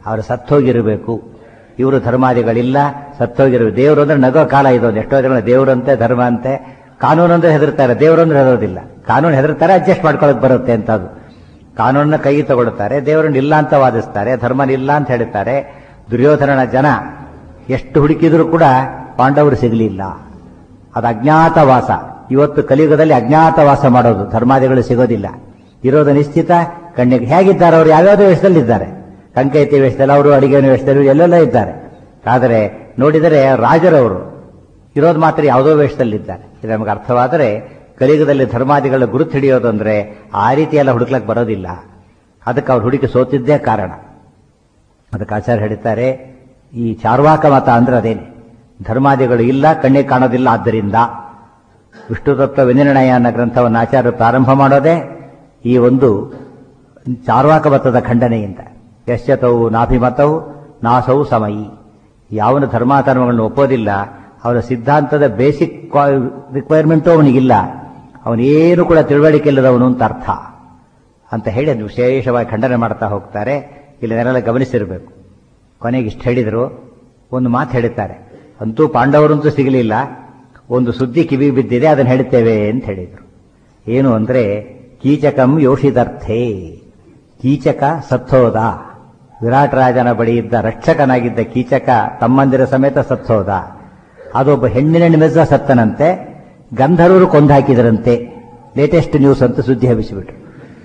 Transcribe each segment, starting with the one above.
ಅವರು ಸತ್ತೋಗಿರಬೇಕು ಇವರು ಧರ್ಮಾದಿಗಳಿಲ್ಲ ಸತ್ತೋಗಿರು ದೇವರು ಅಂದ್ರೆ ನಗೋ ಕಾಲ ಇದೊಂದು ಎಷ್ಟೋ ಜನ ದೇವರಂತೆ ಧರ್ಮ ಅಂತೆ ಕಾನೂನು ಅಂದ್ರೆ ಹೆದರ್ತಾರೆ ದೇವರು ಅಂದ್ರೆ ಹೆದರೋದಿಲ್ಲ ಕಾನೂನು ಹೆದರ್ತಾರೆ ಅಡ್ಜಸ್ಟ್ ಮಾಡ್ಕೊಳಕ್ ಬರುತ್ತೆ ಅಂತ ಅದು ಕಾನೂನನ್ನ ಕೈ ತಗೊಳ್ತಾರೆ ದೇವರನ್ನ ಇಲ್ಲ ಅಂತ ವಾದಿಸ್ತಾರೆ ಧರ್ಮನ ಇಲ್ಲ ಅಂತ ಹೇಳ್ತಾರೆ ದುರ್ಯೋಧನನ ಜನ ಎಷ್ಟು ಹುಡುಕಿದ್ರು ಕೂಡ ಪಾಂಡವರು ಸಿಗಲಿಲ್ಲ ಅದು ಅಜ್ಞಾತವಾಸ ಇವತ್ತು ಕಲಿಯುಗದಲ್ಲಿ ಅಜ್ಞಾತವಾಸ ಮಾಡೋದು ಧರ್ಮಾದಿಗಳು ಸಿಗೋದಿಲ್ಲ ಇರೋದು ನಿಶ್ಚಿತ ಕಣ್ಣಿಗೆ ಹೇಗಿದ್ದಾರೆ ಅವರು ಯಾವ್ಯಾವುದೋ ವೇಷದಲ್ಲಿದ್ದಾರೆ ಕಂಕೈತಿ ವೇಷದಲ್ಲಿ ಅವರು ಅಡಿಗೆನ ವೇಷದಲ್ಲಿ ಎಲ್ಲೆಲ್ಲ ಇದ್ದಾರೆ ಆದರೆ ನೋಡಿದರೆ ರಾಜರವರು ಇರೋದು ಮಾತ್ರ ಯಾವುದೋ ವೇಷದಲ್ಲಿದ್ದಾರೆ ಇದು ನಮಗೆ ಅರ್ಥವಾದರೆ ಕಲಿಯುಗದಲ್ಲಿ ಧರ್ಮಾದಿಗಳ ಗುರುತು ಹಿಡಿಯೋದು ಅಂದ್ರೆ ಆ ರೀತಿ ಎಲ್ಲ ಹುಡುಕ್ಲಕ್ಕೆ ಬರೋದಿಲ್ಲ ಅದಕ್ಕೆ ಅವ್ರು ಹುಡುಕಿ ಸೋತಿದ್ದೇ ಕಾರಣ ಅದಕ್ಕೆ ಆಚಾರ್ಯ ಹೇಳ್ತಾರೆ ಈ ಚಾರ್ವಾಕ ಮತ ಅಂದ್ರೆ ಅದೇನೆ ಧರ್ಮಾದಿಗಳು ಇಲ್ಲ ಕಣ್ಣಿಗೆ ಕಾಣೋದಿಲ್ಲ ಆದ್ದರಿಂದ ವಿಷ್ಣು ತತ್ವ ವಿನಿರ್ಣಯ ಅನ್ನೋ ಗ್ರಂಥವನ್ನು ಆಚಾರ್ಯರು ಪ್ರಾರಂಭ ಮಾಡೋದೇ ಈ ಒಂದು ಚಾರ್ವಾಕ ಮತದ ಖಂಡನೆಯಿಂದ ಯಶ್ಯತವು ನಾಭಿಮತವು ನಾಸವು ಸಮಯಿ ಯಾವನು ಧರ್ಮಾಧರ್ಮಗಳನ್ನು ಒಪ್ಪೋದಿಲ್ಲ ಅವನ ಸಿದ್ಧಾಂತದ ಬೇಸಿಕ್ ರಿಕ್ವೈರ್ಮೆಂಟು ಅವನಿಗಿಲ್ಲ ಅವನೇನು ಕೂಡ ತಿಳುವಳಿಕೆ ಇಲ್ಲದವನು ಅಂತ ಅರ್ಥ ಅಂತ ಹೇಳಿ ಅದು ವಿಶೇಷವಾಗಿ ಖಂಡನೆ ಮಾಡ್ತಾ ಹೋಗ್ತಾರೆ ಇಲ್ಲಿ ನೆರೆಲ್ಲ ಗಮನಿಸಿರಬೇಕು ಕೊನೆಗೆ ಇಷ್ಟು ಹೇಳಿದರು ಒಂದು ಮಾತು ಹೇಳುತ್ತಾರೆ ಅಂತೂ ಪಾಂಡವರಂತೂ ಸಿಗಲಿಲ್ಲ ಒಂದು ಸುದ್ದಿ ಕಿವಿ ಬಿದ್ದಿದೆ ಅದನ್ನು ಹೇಳ್ತೇವೆ ಅಂತ ಹೇಳಿದರು ಏನು ಅಂದ್ರೆ ಕೀಚಕಂ ಯೋಷಿತರ್ಥೇ ಕೀಚಕ ಸತ್ತೋದ ವಿರಾಟ್ ರಾಜನ ಬಳಿ ಇದ್ದ ರಕ್ಷಕನಾಗಿದ್ದ ಕೀಚಕ ತಮ್ಮಂದಿರ ಸಮೇತ ಸತ್ತೋದ ಅದೊಬ್ಬ ಹೆಣ್ಣಿನ ನಿಮಿಷ ಸತ್ತನಂತೆ ಗಂಧರ್ವರು ಕೊಂದಾಕಿದರಂತೆ ಲೇಟೆಸ್ಟ್ ನ್ಯೂಸ್ ಅಂತ ಸುದ್ದಿ ಹಬ್ಬಿಸಿಬಿಟ್ರು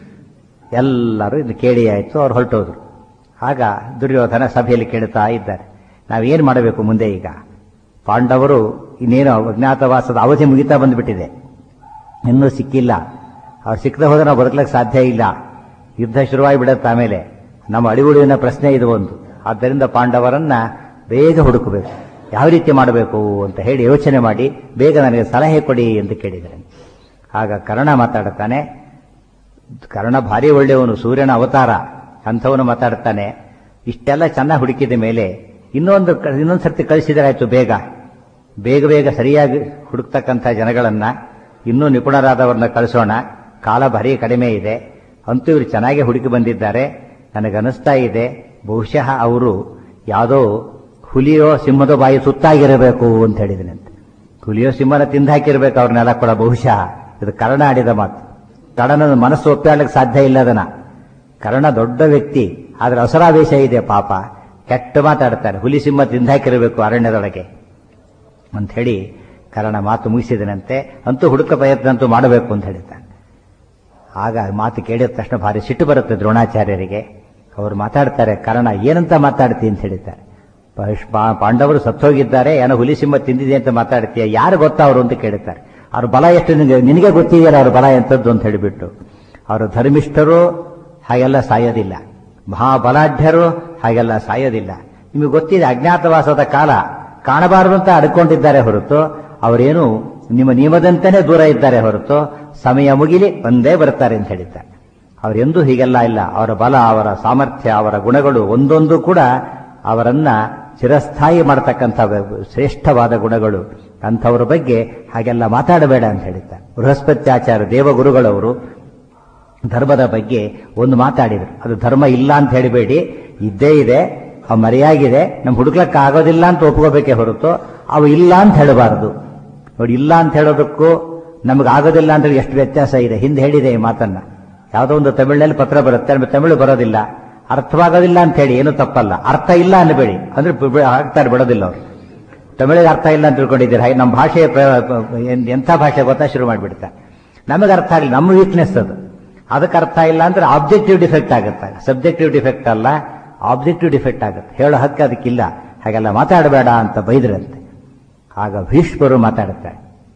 ಎಲ್ಲರೂ ಇದು ಕೇಳಿ ಆಯಿತು ಅವ್ರು ಹೊರಟೋದ್ರು ಆಗ ದುರ್ಯೋಧನ ಸಭೆಯಲ್ಲಿ ಕೇಳುತ್ತಾ ಇದ್ದಾರೆ ನಾವೇನು ಮಾಡಬೇಕು ಮುಂದೆ ಈಗ ಪಾಂಡವರು ಇನ್ನೇನು ಅಜ್ಞಾತವಾಸದ ಅವಧಿ ಮುಗಿತಾ ಬಂದ್ಬಿಟ್ಟಿದೆ ಇನ್ನೂ ಸಿಕ್ಕಿಲ್ಲ ಅವ್ರು ಸಿಕ್ಕದೆ ಹೋದ್ರೆ ನಾವು ಬದುಕಲಿಕ್ಕೆ ಸಾಧ್ಯ ಇಲ್ಲ ಯುದ್ಧ ಶುರುವಾಗಿ ಬಿಡುತ್ತೆ ಆಮೇಲೆ ನಮ್ಮ ಅಳಿವುಳಿನ ಪ್ರಶ್ನೆ ಇದು ಒಂದು ಆದ್ದರಿಂದ ಪಾಂಡವರನ್ನ ಬೇಗ ಹುಡುಕಬೇಕು ಯಾವ ರೀತಿ ಮಾಡಬೇಕು ಅಂತ ಹೇಳಿ ಯೋಚನೆ ಮಾಡಿ ಬೇಗ ನನಗೆ ಸಲಹೆ ಕೊಡಿ ಅಂತ ಕೇಳಿದರೆ ಆಗ ಕರ್ಣ ಮಾತಾಡುತ್ತಾನೆ ಕರ್ಣ ಭಾರಿ ಒಳ್ಳೆಯವನು ಸೂರ್ಯನ ಅವತಾರ ಅಂಥವನು ಮಾತಾಡ್ತಾನೆ ಇಷ್ಟೆಲ್ಲ ಚೆನ್ನಾಗಿ ಹುಡುಕಿದ ಮೇಲೆ ಇನ್ನೊಂದು ಇನ್ನೊಂದು ಸರ್ತಿ ಕಳಿಸಿದರೆ ಆಯ್ತು ಬೇಗ ಬೇಗ ಬೇಗ ಸರಿಯಾಗಿ ಹುಡುಕ್ತಕ್ಕಂಥ ಜನಗಳನ್ನ ಇನ್ನೂ ನಿಪುಣರಾದವರನ್ನ ಕಳಿಸೋಣ ಕಾಲ ಭಾರಿ ಕಡಿಮೆ ಇದೆ ಅಂತೂ ಇವರು ಚೆನ್ನಾಗಿ ಹುಡುಕಿ ಬಂದಿದ್ದಾರೆ ನನಗನ್ನಿಸ್ತಾ ಇದೆ ಬಹುಶಃ ಅವರು ಯಾವುದೋ ಹುಲಿಯೋ ಸಿಂಹದ ಬಾಯಿ ಸುತ್ತಾಗಿರಬೇಕು ಅಂತ ಹೇಳಿದನಂತೆ ಹುಲಿಯೋ ಸಿಂಹನ ತಿಂದಾಕಿರ್ಬೇಕು ಅವ್ರನ್ನೆಲ್ಲ ಕೂಡ ಬಹುಶಃ ಇದು ಕರ್ಣ ಆಡಿದ ಮಾತು ಕರ್ಣನ ಮನಸ್ಸು ಒಪ್ಪಾಡಲಿಕ್ಕೆ ಸಾಧ್ಯ ಇಲ್ಲ ಅದನ್ನ ಕರ್ಣ ದೊಡ್ಡ ವ್ಯಕ್ತಿ ಆದ್ರೆ ಅಸರಾವೇಶ ಇದೆ ಪಾಪ ಕೆಟ್ಟ ಮಾತಾಡ್ತಾರೆ ಹುಲಿ ಸಿಂಹ ತಿಂದಾಕಿರಬೇಕು ಅರಣ್ಯದೊಳಗೆ ಅಂತ ಹೇಳಿ ಕರ್ಣ ಮಾತು ಮುಗಿಸಿದನಂತೆ ಅಂತೂ ಹುಡುಕ ಪ್ರಯತ್ನ ಅಂತೂ ಮಾಡಬೇಕು ಅಂತ ಹೇಳಿದ್ದಾನೆ ಆಗ ಮಾತು ಕೇಳಿದ ತಕ್ಷಣ ಭಾರಿ ಸಿಟ್ಟು ಬರುತ್ತೆ ದ್ರೋಣಾಚಾರ್ಯರಿಗೆ ಅವರು ಮಾತಾಡ್ತಾರೆ ಕರ್ಣ ಏನಂತ ಮಾತಾಡ್ತಿ ಅಂತ ಹೇಳಿದ್ದಾರೆ ಪಾಂಡವರು ಸತ್ತೋಗಿದ್ದಾರೆ ಏನೋ ಹುಲಿ ಸಿಂಹ ತಿಂದಿದೆ ಅಂತ ಮಾತಾಡ್ತೀಯ ಯಾರು ಗೊತ್ತಾ ಅವರು ಅಂತ ಕೇಳುತ್ತಾರೆ ಅವ್ರ ಬಲ ಎಷ್ಟು ನಿನಗೆ ನಿನಗೆ ಗೊತ್ತಿದೆಯಲ್ಲ ಅವ್ರ ಬಲ ಎಂಥದ್ದು ಅಂತ ಹೇಳಿಬಿಟ್ಟು ಅವರು ಧರ್ಮಿಷ್ಠರು ಹಾಗೆಲ್ಲ ಸಾಯೋದಿಲ್ಲ ಮಹಾಬಲಾಢ್ಯರು ಹಾಗೆಲ್ಲ ಸಾಯೋದಿಲ್ಲ ನಿಮಗೆ ಗೊತ್ತಿದೆ ಅಜ್ಞಾತವಾಸದ ಕಾಲ ಕಾಣಬಾರದು ಅಂತ ಅಡ್ಕೊಂಡಿದ್ದಾರೆ ಹೊರತು ಅವರೇನು ನಿಮ್ಮ ನಿಯಮದಂತೆಯೇ ದೂರ ಇದ್ದಾರೆ ಹೊರತು ಸಮಯ ಮುಗಿಲಿ ಒಂದೇ ಬರ್ತಾರೆ ಅಂತ ಹೇಳಿದ್ದಾರೆ ಅವರೆಂದೂ ಹೀಗೆಲ್ಲ ಇಲ್ಲ ಅವರ ಬಲ ಅವರ ಸಾಮರ್ಥ್ಯ ಅವರ ಗುಣಗಳು ಒಂದೊಂದು ಕೂಡ ಅವರನ್ನ ಚಿರಸ್ಥಾಯಿ ಮಾಡತಕ್ಕಂಥ ಶ್ರೇಷ್ಠವಾದ ಗುಣಗಳು ಅಂಥವ್ರ ಬಗ್ಗೆ ಹಾಗೆಲ್ಲ ಮಾತಾಡಬೇಡ ಅಂತ ಹೇಳಿದ್ದಾರೆ ಬೃಹಸ್ಪತ್ಯಾಚಾರ್ಯ ದೇವಗುರುಗಳವರು ಧರ್ಮದ ಬಗ್ಗೆ ಒಂದು ಮಾತಾಡಿದರು ಅದು ಧರ್ಮ ಇಲ್ಲ ಅಂತ ಹೇಳಿಬೇಡಿ ಇದ್ದೇ ಇದೆ ಅವು ಮರೆಯಾಗಿದೆ ನಮ್ ಹುಡುಕ್ಲಕ್ಕೆ ಆಗೋದಿಲ್ಲ ಅಂತ ಒಪ್ಕೋಬೇಕೇ ಹೊರತು ಅವು ಇಲ್ಲ ಅಂತ ಹೇಳಬಾರದು ನೋಡಿ ಇಲ್ಲ ಅಂತ ಹೇಳೋದಕ್ಕೂ ನಮಗೆ ಆಗೋದಿಲ್ಲ ಅಂದ್ರೆ ಎಷ್ಟು ವ್ಯತ್ಯಾಸ ಇದೆ ಹಿಂದೆ ಹೇಳಿದೆ ಈ ಮಾತನ್ನ ಯಾವುದೋ ಒಂದು ತಮಿಳಿನಲ್ಲಿ ಪತ್ರ ಬರುತ್ತೆ ನಮಗೆ ತಮಿಳು ಬರೋದಿಲ್ಲ ಅರ್ಥವಾಗೋದಿಲ್ಲ ಅಂತ ಹೇಳಿ ಏನು ತಪ್ಪಲ್ಲ ಅರ್ಥ ಇಲ್ಲ ಅನ್ನಬೇಡಿ ಅಂದ್ರೆ ಆಗ್ತಾರೆ ಬಿಡೋದಿಲ್ಲ ಅವರು ತಮಿಳಿಗೆ ಅರ್ಥ ಇಲ್ಲ ಅಂತ ತಿಳ್ಕೊಂಡಿದ್ದೀರಿ ಹಾಗೆ ನಮ್ಮ ಭಾಷೆ ಎಂಥ ಭಾಷೆ ಗೊತ್ತಾ ಶುರು ಮಾಡಿಬಿಡ್ತಾರೆ ನಮಗೆ ಅರ್ಥ ಆಗಲಿ ನಮ್ಮ ವೀಕ್ನೆಸ್ ಅದು ಅದಕ್ಕೆ ಅರ್ಥ ಇಲ್ಲ ಅಂದ್ರೆ ಆಬ್ಜೆಕ್ಟಿವ್ ಡಿಫೆಕ್ಟ್ ಆಗುತ್ತೆ ಸಬ್ಜೆಕ್ಟಿವ್ ಡಿಫೆಕ್ಟ್ ಅಲ್ಲ ಆಬ್ಜೆಕ್ಟಿವ್ ಡಿಫೆಕ್ಟ್ ಆಗುತ್ತೆ ಹೇಳೋ ಹಕ್ಕು ಅದಕ್ಕಿಲ್ಲ ಹಾಗೆಲ್ಲ ಮಾತಾಡಬೇಡ ಅಂತ ಬೈದ್ರಂತೆ ಆಗ ಭೀಷ್ಮರು ಮಾತಾಡುತ್ತಾರೆ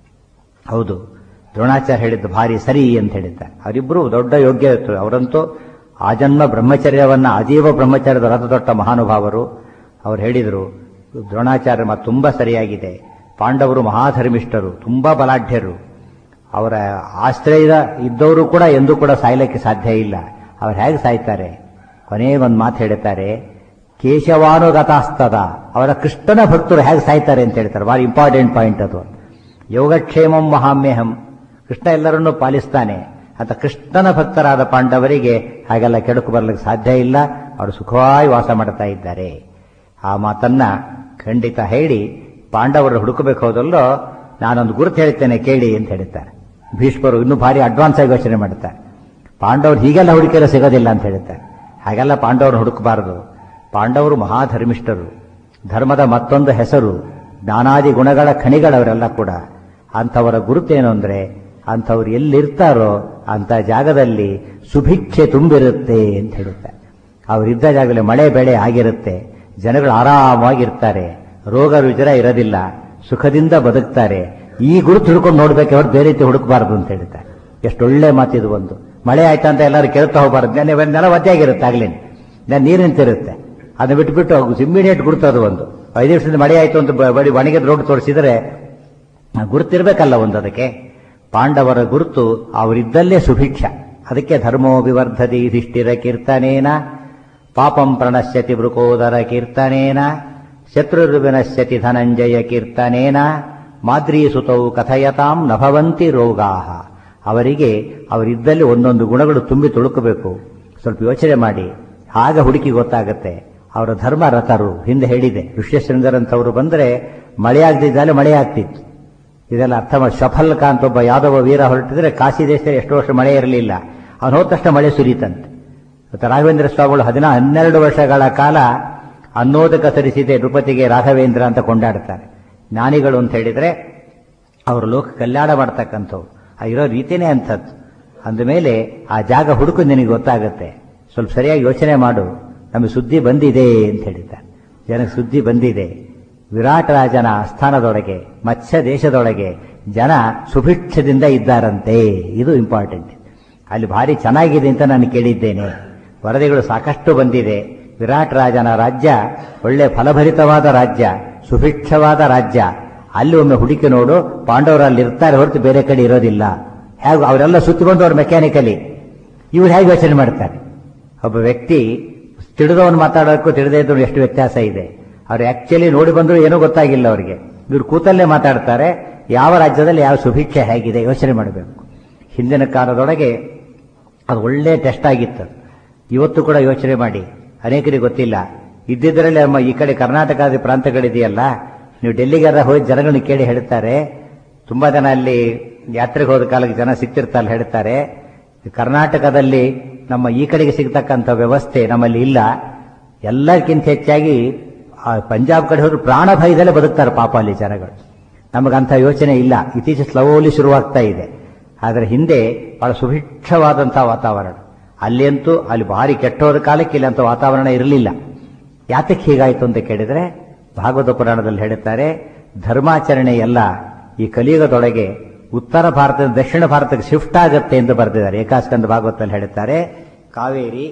ಹೌದು ದ್ರೋಣಾಚಾರ್ಯ ಹೇಳಿದ್ದು ಭಾರಿ ಸರಿ ಅಂತ ಹೇಳಿದ್ದಾರೆ ಅವರಿಬ್ಬರು ದೊಡ್ಡ ಯೋಗ್ಯ ಅವರಂತೂ ಆಜನ್ಮ ಬ್ರಹ್ಮಚರ್ಯವನ್ನ ಅಜೀವ ಬ್ರಹ್ಮಚರ್ಯದ ರಥ ದೊಡ್ಡ ಮಹಾನುಭಾವರು ಅವ್ರು ಹೇಳಿದರು ದ್ರೋಣಾಚಾರ್ಯ ಮಾತು ತುಂಬಾ ಸರಿಯಾಗಿದೆ ಪಾಂಡವರು ಮಹಾಧರ್ಮಿಷ್ಠರು ತುಂಬಾ ಬಲಾಢ್ಯರು ಅವರ ಆಶ್ರಯದ ಇದ್ದವರು ಕೂಡ ಎಂದೂ ಕೂಡ ಸಾಯ್ಲಿಕ್ಕೆ ಸಾಧ್ಯ ಇಲ್ಲ ಅವ್ರು ಹೇಗೆ ಸಾಯ್ತಾರೆ ಕೊನೆಗೊಂದು ಮಾತು ಹೇಳ್ತಾರೆ ಕೇಶವಾನುಗತಾಸ್ತದ ಅವರ ಕೃಷ್ಣನ ಭಕ್ತರು ಹೇಗೆ ಸಾಯ್ತಾರೆ ಅಂತ ಹೇಳ್ತಾರೆ ಭಾರಿ ಇಂಪಾರ್ಟೆಂಟ್ ಪಾಯಿಂಟ್ ಅದು ಯೋಗಕ್ಷೇಮಂ ಮಹಾಮ್ಯಹಂ ಕೃಷ್ಣ ಎಲ್ಲರನ್ನೂ ಪಾಲಿಸ್ತಾನೆ ಅಂತ ಕೃಷ್ಣನ ಭಕ್ತರಾದ ಪಾಂಡವರಿಗೆ ಹಾಗೆಲ್ಲ ಕೆಡುಕು ಬರಲಿಕ್ಕೆ ಸಾಧ್ಯ ಇಲ್ಲ ಅವರು ಸುಖವಾಗಿ ವಾಸ ಮಾಡ್ತಾ ಇದ್ದಾರೆ ಆ ಮಾತನ್ನ ಖಂಡಿತ ಹೇಳಿ ಪಾಂಡವರು ಹುಡುಕಬೇಕು ಹೋದಲ್ಲೋ ನಾನೊಂದು ಗುರುತು ಹೇಳ್ತೇನೆ ಕೇಳಿ ಅಂತ ಹೇಳ್ತಾರೆ ಭೀಷ್ಮರು ಇನ್ನೂ ಭಾರಿ ಅಡ್ವಾನ್ಸ್ ಆಗಿ ಯೋಚನೆ ಮಾಡ್ತಾರೆ ಪಾಂಡವರು ಹೀಗೆಲ್ಲ ಹುಡುಕಿದ್ರೆ ಸಿಗೋದಿಲ್ಲ ಅಂತ ಹೇಳ್ತಾರೆ ಹಾಗೆಲ್ಲ ಪಾಂಡವರು ಹುಡುಕಬಾರದು ಪಾಂಡವರು ಮಹಾಧರ್ಮಿಷ್ಠರು ಧರ್ಮದ ಮತ್ತೊಂದು ಹೆಸರು ಜ್ಞಾನಾದಿ ಗುಣಗಳ ಖಣಿಗಳವರೆಲ್ಲ ಕೂಡ ಅಂಥವರ ಗುರುತೇನು ಅಂದ್ರೆ ಅಂಥವ್ರು ಎಲ್ಲಿರ್ತಾರೋ ಅಂತ ಜಾಗದಲ್ಲಿ ಸುಭಿಕ್ಷೆ ತುಂಬಿರುತ್ತೆ ಅಂತ ಹೇಳುತ್ತಾರೆ ಅವರಿದ್ದ ಜಾಗದಲ್ಲಿ ಮಳೆ ಬೆಳೆ ಆಗಿರುತ್ತೆ ಜನಗಳು ಆರಾಮಾಗಿರ್ತಾರೆ ರೋಗ ರುಜಿರ ಇರೋದಿಲ್ಲ ಸುಖದಿಂದ ಬದುಕ್ತಾರೆ ಈ ಗುರುತು ಹಿಡ್ಕೊಂಡು ನೋಡ್ಬೇಕು ಅವ್ರು ಬೇರೆ ರೀತಿ ಹುಡುಕಬಾರದು ಅಂತ ಹೇಳ್ತಾರೆ ಎಷ್ಟೊಳ್ಳೆ ಮಾತಿದು ಒಂದು ಮಳೆ ಆಯ್ತಾ ಅಂತ ಎಲ್ಲರೂ ಕೇಳ್ತಾ ಹೋಗ್ಬಾರ್ದು ನೆನೆ ನೆಲ ಒದ್ದೆಯಾಗಿರುತ್ತೆ ಆಗ್ಲೇ ನೆನೆ ನೀರು ನಿಂತಿರುತ್ತೆ ಅದನ್ನ ಬಿಟ್ಬಿಟ್ಟು ಇಮ್ಮಿಡಿಯೇಟ್ ಗುರುತು ಅದು ಒಂದು ಐದು ವರ್ಷದಿಂದ ಮಳೆ ಆಯ್ತು ಅಂತ ಬ- ಬಡಿ ಒಣಗಿದ ರೋಡ್ ತೋರಿಸಿದ್ರೆ ಗುರುತಿರ್ಬೇಕಲ್ಲ ಒಂದು ಅದಕ್ಕೆ ಪಾಂಡವರ ಗುರುತು ಅವರಿದ್ದಲ್ಲೇ ಸುಭಿಕ್ಷ ಅದಕ್ಕೆ ಧರ್ಮೋ ವಿವರ್ಧತಿ ಯುಧಿಷ್ಠಿರ ಕೀರ್ತನೇನ ಪಾಪಂ ಪ್ರಣಶ್ಯತಿ ವೃಕೋದರ ಕೀರ್ತನೇನ ಶತ್ರುರ್ವಿನಶ್ಯತಿ ಧನಂಜಯ ಕೀರ್ತನೇನ ಮಾದ್ರೀಸುತೌ ಕಥಯತಾಂ ನಭವಂತಿ ರೋಗಾಹ ಅವರಿಗೆ ಅವರಿದ್ದಲ್ಲಿ ಒಂದೊಂದು ಗುಣಗಳು ತುಂಬಿ ತುಳುಕಬೇಕು ಸ್ವಲ್ಪ ಯೋಚನೆ ಮಾಡಿ ಆಗ ಹುಡುಕಿ ಗೊತ್ತಾಗುತ್ತೆ ಅವರ ಧರ್ಮ ರಥರು ಹಿಂದೆ ಹೇಳಿದೆ ಋಷ್ಯಶೃಂಗರಂತವರು ಬಂದರೆ ಮಳೆ ಆಗದಿದ್ದಾಲೆ ಮಳೆ ಆಗ್ತಿತ್ತು ಇದೆಲ್ಲ ಅರ್ಥ ಮಾಡಿ ಶಫಲ್ಕ ಅಂತ ಒಬ್ಬ ಯಾದವ ವೀರ ಹೊರಟಿದ್ರೆ ಕಾಶಿ ದೇಶದಲ್ಲಿ ಎಷ್ಟೋ ವರ್ಷ ಮಳೆ ಇರಲಿಲ್ಲ ಅವನು ಹೋದ ತಕ್ಷಣ ಮಳೆ ಸುರಿತಂತೆ ಮತ್ತು ರಾಘವೇಂದ್ರ ಸ್ವಾಮಿಗಳು ಹದಿನಾ ಹನ್ನೆರಡು ವರ್ಷಗಳ ಕಾಲ ಅನ್ನೋದಕ ಸರಿಸಿದೆ ನೃಪತಿಗೆ ರಾಘವೇಂದ್ರ ಅಂತ ಕೊಂಡಾಡ್ತಾರೆ ಜ್ಞಾನಿಗಳು ಅಂತ ಹೇಳಿದ್ರೆ ಅವರು ಲೋಕ ಕಲ್ಯಾಣ ಮಾಡ್ತಕ್ಕಂಥವ್ರು ಆ ಇರೋ ರೀತಿನೇ ಅಂಥದ್ದು ಅಂದಮೇಲೆ ಆ ಜಾಗ ಹುಡುಕು ನಿನಗೆ ಗೊತ್ತಾಗುತ್ತೆ ಸ್ವಲ್ಪ ಸರಿಯಾಗಿ ಯೋಚನೆ ಮಾಡು ನಮಗೆ ಸುದ್ದಿ ಬಂದಿದೆ ಅಂತ ಹೇಳಿದ್ದಾರೆ ಜನಕ್ಕೆ ಸುದ್ದಿ ಬಂದಿದೆ ವಿರಾಟ್ ರಾಜನ ಆಸ್ಥಾನದೊಳಗೆ ಮತ್ಸ್ಯ ದೇಶದೊಳಗೆ ಜನ ಸುಭಿಕ್ಷದಿಂದ ಇದ್ದಾರಂತೆ ಇದು ಇಂಪಾರ್ಟೆಂಟ್ ಅಲ್ಲಿ ಭಾರಿ ಚೆನ್ನಾಗಿದೆ ಅಂತ ನಾನು ಕೇಳಿದ್ದೇನೆ ವರದಿಗಳು ಸಾಕಷ್ಟು ಬಂದಿದೆ ವಿರಾಟ್ ರಾಜನ ರಾಜ್ಯ ಒಳ್ಳೆ ಫಲಭರಿತವಾದ ರಾಜ್ಯ ಸುಭಿಕ್ಷವಾದ ರಾಜ್ಯ ಅಲ್ಲಿ ಒಮ್ಮೆ ಹುಡುಕಿ ನೋಡು ಪಾಂಡವರು ಅಲ್ಲಿ ಇರ್ತಾರೆ ಹೊರತು ಬೇರೆ ಕಡೆ ಇರೋದಿಲ್ಲ ಹೇಗೆ ಅವರೆಲ್ಲ ಸುತ್ತಿಕೊಂಡು ಅವ್ರು ಮೆಕ್ಯಾನಿಕಲಿ ಇವ್ರು ಹೇಗೆ ಯೋಚನೆ ಮಾಡ್ತಾರೆ ಒಬ್ಬ ವ್ಯಕ್ತಿ ತಿಳಿದವನು ಮಾತಾಡೋದಕ್ಕೂ ತಿಳಿದೇ ಇದ್ರು ಎಷ್ಟು ವ್ಯತ್ಯಾಸ ಇದೆ ಅವ್ರು ಆಕ್ಚುಲಿ ನೋಡಿ ಬಂದ್ರು ಏನೂ ಗೊತ್ತಾಗಿಲ್ಲ ಅವರಿಗೆ ಇವ್ರು ಕೂತಲ್ಲೇ ಮಾತಾಡ್ತಾರೆ ಯಾವ ರಾಜ್ಯದಲ್ಲಿ ಯಾವ ಸುಭಿಕ್ಷೆ ಹೇಗಿದೆ ಯೋಚನೆ ಮಾಡಬೇಕು ಹಿಂದಿನ ಕಾಲದೊಳಗೆ ಅದು ಒಳ್ಳೆ ಟೆಸ್ಟ್ ಆಗಿತ್ತು ಅದು. ಇವತ್ತು ಕೂಡ ಯೋಚನೆ ಮಾಡಿ ಅನೇಕರಿಗೆ ಗೊತ್ತಿಲ್ಲ ಇದ್ದಿದ್ದರಲ್ಲಿ ನಮ್ಮ ಈ ಕಡೆ ಕರ್ನಾಟಕದ ಪ್ರಾಂತಗಳಿದೆಯಲ್ಲ ನೀವು ಡೆಲ್ಲಿಗಾರ ಹೋಗಿ ಜನಗಳನ್ನ ಕೇಳಿ ಹೇಳ್ತಾರೆ ತುಂಬಾ ಜನ ಅಲ್ಲಿ ಯಾತ್ರೆಗೆ ಹೋದ ಕಾಲಕ್ಕೆ ಜನ ಸಿಗ್ತಿರ್ತಾರೆ ಹೇಳ್ತಾರೆ ಕರ್ನಾಟಕದಲ್ಲಿ ನಮ್ಮ ಈ ಕಡೆಗೆ ಸಿಗ್ತಕ್ಕಂಥ ವ್ಯವಸ್ಥೆ ನಮ್ಮಲ್ಲಿ ಇಲ್ಲ ಎಲ್ಲಕ್ಕಿಂತ ಹೆಚ್ಚಾಗಿ ಆ ಪಂಜಾಬ್ ಕಡೆ ಹೋದ್ರೆ ಪ್ರಾಣ ಭಯದಲ್ಲೇ ಬದುಕ್ತಾರೆ ಪಾಪ ಅಲ್ಲಿ ಜನಗಳು ನಮಗಂಥ ಯೋಚನೆ ಇಲ್ಲ ಇತ್ತೀಚೆಗೆ ಸ್ಲೋಲಿ ಶುರುವಾಗ್ತಾ ಇದೆ ಆದರೆ ಹಿಂದೆ ಬಹಳ ಸುಭಿಕ್ಷವಾದಂತಹ ವಾತಾವರಣ ಅಲ್ಲಿ ಅಂತೂ ಅಲ್ಲಿ ಭಾರಿ ಕೆಟ್ಟೋದ ಕಾಲಕ್ಕೆ ಇಲ್ಲಿ ಅಂತ ವಾತಾವರಣ ಇರಲಿಲ್ಲ ಯಾತಕ್ಕೆ ಹೀಗಾಯಿತು ಅಂತ ಕೇಳಿದ್ರೆ ಭಾಗವತ ಪುರಾಣದಲ್ಲಿ ಹೇಳುತ್ತಾರೆ ಧರ್ಮಾಚರಣೆ ಎಲ್ಲ ಈ ಕಲಿಯುಗದೊಳಗೆ ಉತ್ತರ ಭಾರತದ ದಕ್ಷಿಣ ಭಾರತಕ್ಕೆ ಶಿಫ್ಟ್ ಆಗುತ್ತೆ ಎಂದು ಬರೆದಿದ್ದಾರೆ ಏಕಾಸ್ಕಂದ ಭಾಗವತದಲ್ಲಿ ಹೇಳುತ್ತಾರೆ ಕಾವೇರಿ